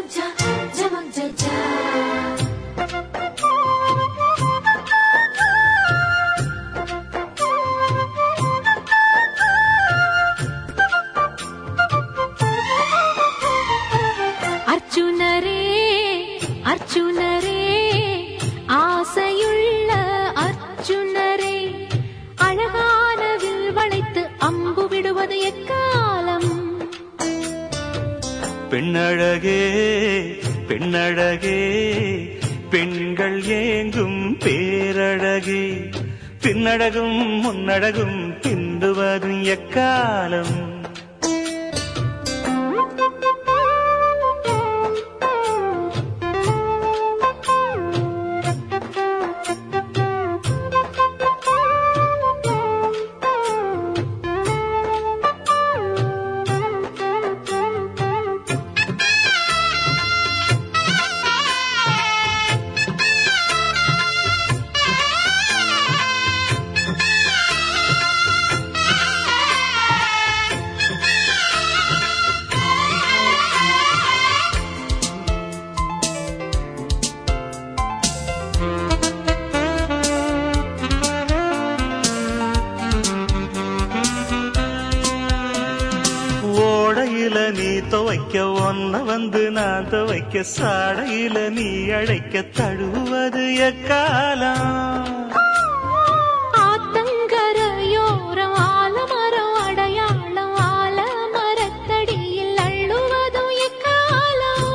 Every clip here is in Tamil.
ஜமக்ஜா ஜமக்ஜா அர்ஜுனரே அர்ஜுனரே ஆசையுள்ள அர்ஜுனரே அழகான வில் வளைத்து அம்பு விடுவது எக்காலம் பெண்ணழகே பெண்ணழகே பெண்கள் ஏங்கும் பேரழகே பின்னழகும் முன்னழகும் பிந்துவதும் எக்காலம் ஓடையில நீ துவைக்க ஒன்ன வந்து நான் துவைக்க சாடையில நீ அழைக்க தழுவது எக்காலம் ஆத்தங்கரையோரம் ஆலமரம் அடையாளம் ஆலமரத்தடியில் அள்ளுவதும் எக்காலம்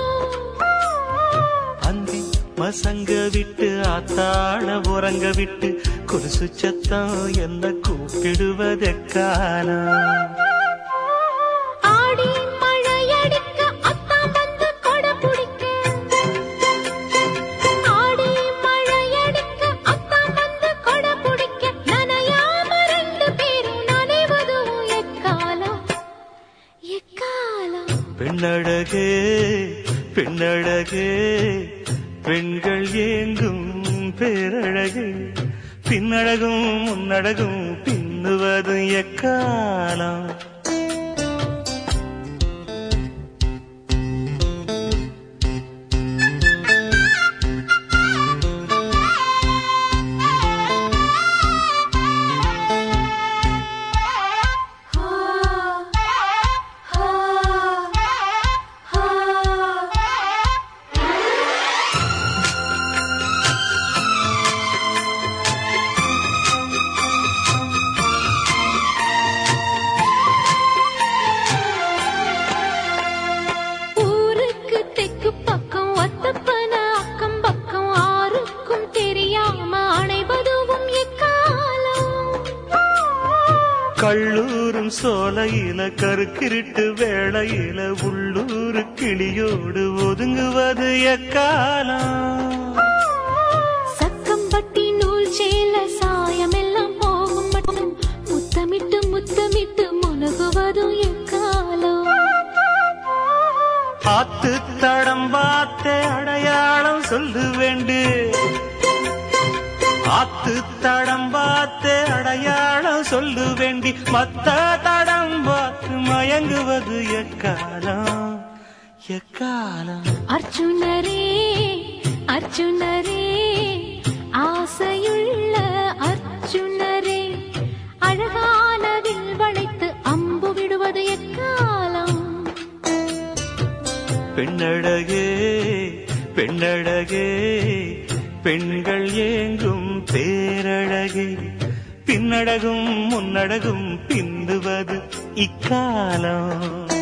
அந்தி மசங்க விட்டு ஆத்தாள உறங்க விட்டு கொலுசு சத்தம் என்ன கூப்பிடுவதெக்காலம் ஆடி மழையடிக்க அத்தாம் வந்து கொடை பிடிக்க ஆடி மழையடிக்க அத்தாம் வந்து கொடை பிடிக்க நனையாம ரெண்டு பேரும் நனைவதும் எக்காலம் எக்காலம் பெண்ணழகே பெண்ணழகே பெண்கள் ஏங்கும் பேரழகே பின்னழகும் முன்னழகும் பின்னுவதும் எக்காலம் ஊருக்கு தெக்கு பக்கம் ஒத்தப்பன அக்கம் பக்கம் ஆருக்கும் தெரியாம அணைவதுவும் எக்காலம் கள்ளூரும் சோலையில கருக்கிருட்டு வேளையில உள்ளூர் கிளியோடு ஒதுங்குவது எக்காலம் சக்கம்பட்டி நூல் சேல சாயமெல்லாம் போகும் மட்டும் முத்தமிட்டு முத்தமிட்டு முழுகுவதும் எக்காலம் ஆத்து தடம் பார்த்த அடையாளம் சொல்லு வேண்டு ஆத்து தடம் பார்த்த அடையாளம் சொல்லு வேண்டி மத்த தடம் பார்த்து மயங்குவது எக்காலம் எக்காலம் அர்ஜுனரே அர்ஜுனரே ஆசையுள்ள அர்ஜுனரே அழகான வில் வளைத்து அம்பு விடுவது எக்காலம் பெண்ணழகே பெண்ணழகே பெண்கள் ஏங்கும் பேரழகே பின்னழகும் முன்னழகும் பிந்துவது இக்காலம்